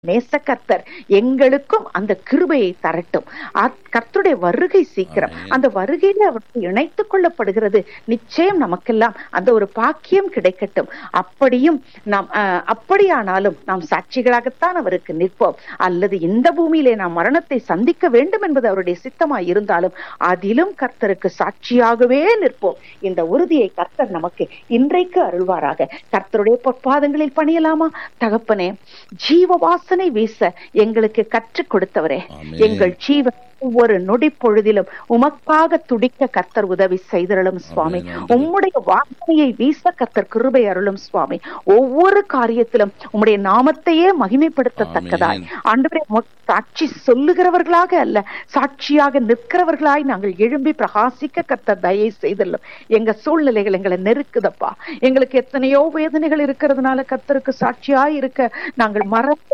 நேச கர்த்தர் எங்களுக்கும் அந்த கிருபையை தரட்டும் அ- கர்த்தருடைய வருகை சீக்கிரம் ஆமென். அந்த வருகையில அவருக்கு இணைத்துக் கொள்ளப்படுகிறது நிச்சயம் நமக்கெல்லாம் அந்த ஒரு பாக்கியம் கிடைக்கட்டும் அப்படியும் நாம் அஹ், அப்படியானாலும் நாம் சாட்சிகளாகத்தான் அவருக்கு நிற்போம் அல்லது இந்த பூமியிலே நாம் மரணத்தை சந்திக்க வேண்டும் என்பது அவருடைய சித்தமாய் இருந்தாலும் அதிலும் கர்த்தருக்கு சாட்சியாகவே நிற்போம் இந்த உறுதியை கர்த்தர் நமக்கு இன்றைக்கு அருள்வாராக கர்த்தருடைய பொற்பாதங்களில் பணியலாமா தகப்பனே ஜீவ வாசனை வீச எங்களுக்கு கற்றுக் கொடுத்தவரே ஆமென். எங்கள் ஜீவன் ஒவ்வொரு நொடி பொழுதிலும் உமக்காக துடிக்க கர்த்தர் உதவி செய்தருளும் சுவாமி ஆமென், ஆண்டவரே. உம்முடைய வாசனையை வீச கர்த்தர் கிருபை அருளும் சுவாமி ஒவ்வொரு காரியத்திலும் உம்முடைய நாமத்தையே மகிமைப்படுத்தத்தக்கதாய் ஆமென். ஆண்டவரே உமக்கு சாட்சி சொல்லுகிறவர்களாக அல்ல சாட்சியாக நிற்கிறவர்களாய் நாங்கள் எழும்பி பிரகாசிக்க கர்த்தர் தயை செய்தல்லும் எங்க சூழ்நிலைகள் எங்களை நெருக்குதப்பா எங்களுக்கு எத்தனையோ வேதனைகள் இருக்கிறதுனால கர்த்தருக்கு சாட்சியாய் இருக்க நாங்கள் மறந்து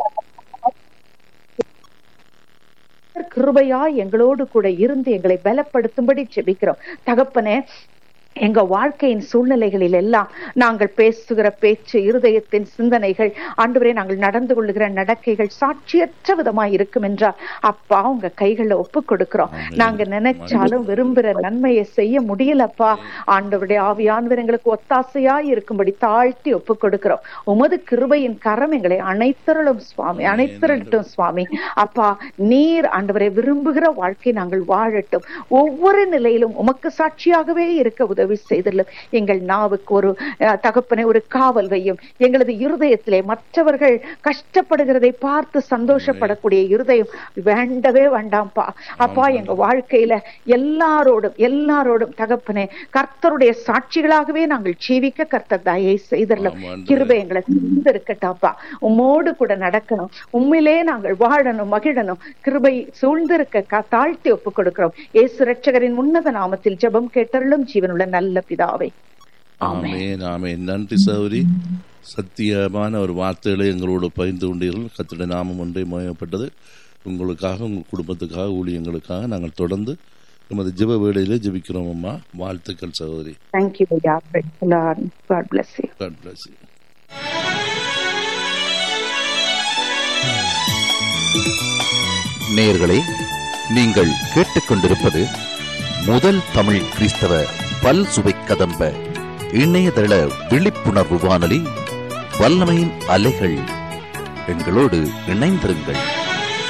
கிருபையா எங்களோடு கூட இருந்து எங்களை பலப்படுத்தும்படி ஜெபிக்கிறோம் தகப்பனே எங்க வாழ்க்கையின் சூழ்நிலைகளில் எல்லாம் நாங்கள் பேசுகிற பேச்சு இருதயத்தின் சிந்தனைகள் ஆண்டவரே நாங்கள் நடந்து கொள்ளுகிற நடக்கைகள் சாட்சியற்ற விதமாய் இருக்கும் என்றால் அப்பா உங்க கைகள்ல ஒப்பு கொடுக்கிறோம் ஆமென். நாங்க நினைச்சாலும் விரும்புகிற நன்மையை செய்ய முடியலப்பா ஆண்டவருடைய ஆவியானவர் எங்களுக்கு ஒத்தாசையாய் இருக்கும்படி தாழ்த்தி ஒப்பு கொடுக்கிறோம் உமது கிருபையின் கரம் எங்களை அனைத்தருளும் சுவாமி அனைத்தரட்டும் சுவாமி அப்பா நீர் ஆண்டவரை விரும்புகிற வாழ்க்கை நாங்கள் வாழட்டும் ஒவ்வொரு நிலையிலும் உமக்கு சாட்சியாகவே இருக்க உதவி செய்துள்ளோம் எங்கள் நாவுக்கு ஒரு அஹ், தகப்பனை ஒரு காவல் வையும் எங்களது இருதயத்திலே மற்றவர்கள் கஷ்டப்படுகிறதை பார்த்து சந்தோஷப்படக்கூடிய இருதயம் வேண்டவே வேண்டாம்ப்பா அப்பா எங்க வாழ்க்கையில எல்லாரோடும் எல்லாரோடும் தகப்பனே கர்த்தருடைய சாட்சிகளாகவே நாங்கள் ஜீவிக்க கர்த்தர் தயை செய்தரலாம் ஆமா, ஆண்டவரே. கிருபை எங்களை சூழ்ந்திருக்கட்டாப்பா உம்மோடு கூட நடக்கணும் உண்மையிலே நாங்கள் வாழணும் மகிழணும் கிருபை சூழ்ந்திருக்க க- தாழ்த்தி ஒப்புக் கொடுக்கிறோம் இயேசு ரட்சகரின் உன்னத நாமத்தில் ஜெபம் கேட்டருளும் ஜீவனுள்ள நல்ல பிதாவே ஆமென் ஆமென் ஆமென் நன்றி சௌரி சத்தியமான ஒரு வார்த்தைகளை எங்களோடு பகிர்ந்து கொண்டீர்கள் கத்துடைய நாமம் ஒன்றே மயப்பட்டது உங்களுக்காக உங்கள் குடும்பத்துக்காக ஊழியங்களுக்காக நாங்கள் தொடர்ந்து எமது ஜெப வேளையிலே ஜெபிக்கிறோம் அம்மா வாழ்த்துக்கள் சகோதரி தேங்க்யூ ஐயா God bless you God bless you நேயர்களே நீங்கள் கேட்டுக்கொண்டிருப்பது முதல் தமிழ் கிறிஸ்தவ பல் சுவை கதம்ப இணையதள விழிப்புணர்வு வானொலி வல்லமையின் அலைகள் எங்களோடு இணைந்திருங்கள்